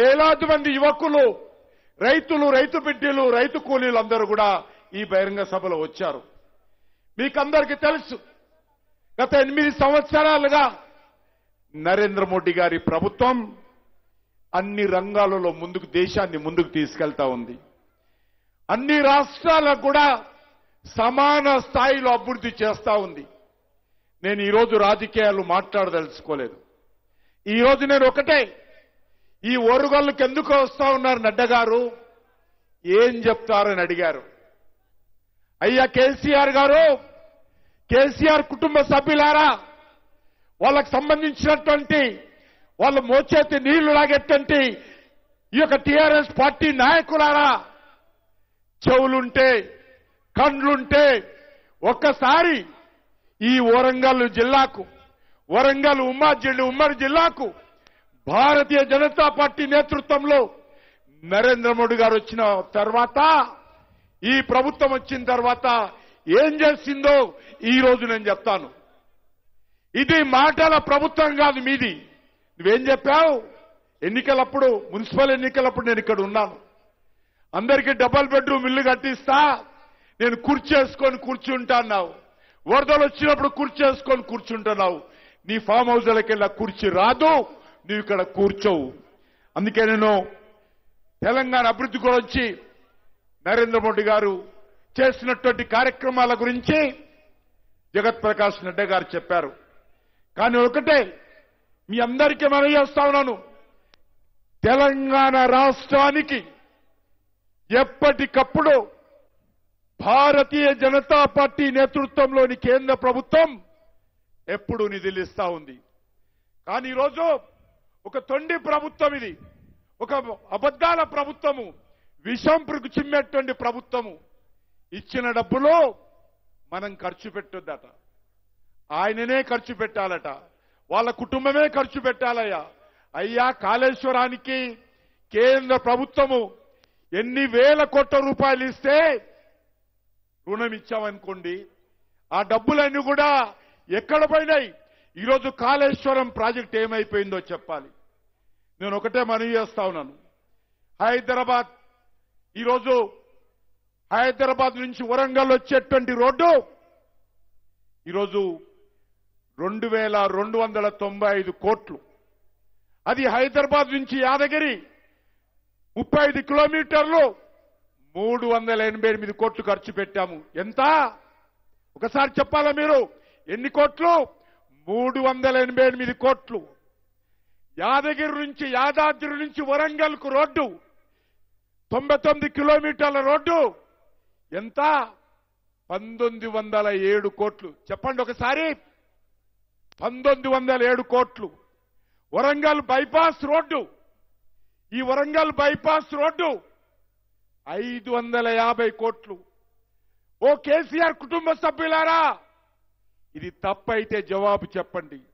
వేలాది మంది యువకులు రైతులు రైతు బిడ్డలు రైతు కూలీలు అందరూ కూడా ఈ బహిరంగ సభలో వచ్చారు మీకందరికీ తెలుసు గత ఎనిమిది సంవత్సరాలుగా నరేంద్ర మోడీ గారి ప్రభుత్వం అన్ని రంగాలలో ముందుకు దేశాన్ని ముందుకు తీసుకెళ్తా ఉంది అన్ని రాష్ట్రాలకు కూడా సమాన స్థాయిలో అభివృద్ధి చేస్తా ఉంది నేను ఈరోజు రాజకీయాలు మాట్లాడదలుచుకోలేదు ఈ రోజు నేను ఒకటే ఈ ఓరుగల్లుకి ఎందుకు వస్తా ఉన్నారు నడ్డ గారు ఏం చెప్తారని అడిగారు అయ్యా కేసీఆర్ గారు కేసీఆర్ కుటుంబ సభ్యులారా వాళ్ళకు సంబంధించినటువంటి వాళ్ళ మోచేతి నీళ్లు లాగేటువంటి ఈ యొక్క టీఆర్ఎస్ పార్టీ నాయకులారా చెవులుంటే కండ్లుంటే ఒక్కసారి ఈ వరంగల్ జిల్లాకు వరంగల్ ఉమ్మడి జిల్లా ఉమ్మడి జిల్లాకు భారతీయ జనతా పార్టీ నేతృత్వంలో నరేంద్ర మోడీ గారు వచ్చిన తర్వాత ఈ ప్రభుత్వం వచ్చిన తర్వాత ఏం చేసిందో ఈ రోజు నేను చెప్తాను ఇది మాటల ప్రభుత్వం కాదు మీది నువ్వేం చెప్పావు ఎన్నికలప్పుడు మున్సిపల్ ఎన్నికలప్పుడు నేను ఇక్కడ ఉన్నాను అందరికీ డబల్ బెడ్రూమ్ ఇల్లు కట్టిస్తా నేను కూర్చేసుకొని కూర్చుంటాన్నావు వరదలు వచ్చినప్పుడు కూర్చేసుకొని కూర్చుంటున్నావు నీ ఫామ్ హౌస్లకి వెళ్ళా కూర్చి రాదు నువ్వు ఇక్కడ కూర్చోవు అందుకే నేను తెలంగాణ అభివృద్ధి గురించి నరేంద్ర మోడీ గారు చేసినటువంటి కార్యక్రమాల గురించి జగత్ ప్రకాష్ నడ్డా గారు చెప్పారు కానీ ఒకటే మీ అందరికీ మనం చేస్తా ఉన్నాను తెలంగాణ రాష్ట్రానికి ఎప్పటికప్పుడు భారతీయ జనతా పార్టీ నేతృత్వంలోని కేంద్ర ప్రభుత్వం ఎప్పుడు నిధులు ఇస్తా ఉంది కానీ ఈరోజు ఒక తొండి ప్రభుత్వం ఇది ఒక అబద్దాల ప్రభుత్వము విషంపుకు చిమ్మేటువంటి ప్రభుత్వము ఇచ్చిన డబ్బులు మనం ఖర్చు పెట్టొద్దట ఆయననే ఖర్చు పెట్టాలట వాళ్ళ కుటుంబమే ఖర్చు పెట్టాలయ్యా అయ్యా కాళేశ్వరానికి కేంద్ర ప్రభుత్వము ఎన్ని వేల కోట్ల రూపాయలు ఇస్తే రుణం ఇచ్చామనుకోండి ఆ డబ్బులన్నీ కూడా ఎక్కడ పోయినాయి ఈరోజు కాళేశ్వరం ప్రాజెక్ట్ ఏమైపోయిందో చెప్పాలి నేను ఒకటే మనవి చేస్తా ఉన్నాను హైదరాబాద్ ఈరోజు హైదరాబాద్ నుంచి వరంగల్ వచ్చేటువంటి రోడ్డు ఈరోజు రెండు వేల రెండు వందల తొంభై ఐదు కోట్లు అది హైదరాబాద్ నుంచి యాదగిరి ముప్పై ఐదు కిలోమీటర్లు మూడు వందల ఎనభై ఎనిమిది కోట్లు ఖర్చు పెట్టాము ఎంత ఒకసారి చెప్పాలా మీరు ఎన్ని కోట్లు మూడు వందల ఎనభై ఎనిమిది కోట్లు యాదగిరి నుంచి యాదాద్రి నుంచి వరంగల్ కు రోడ్డు తొంభై తొమ్మిది కిలోమీటర్ల రోడ్డు ఎంత పంతొమ్మిది వందల ఏడు కోట్లు చెప్పండి ఒకసారి పంతొమ్మిది వందల ఏడు కోట్లు వరంగల్ బైపాస్ రోడ్డు ఈ వరంగల్ బైపాస్ రోడ్డు ఐదు వందల యాభై కోట్లు ఓ కేసీఆర్ కుటుంబ సభ్యులారా ఇది తప్పైతే జవాబు చెప్పండి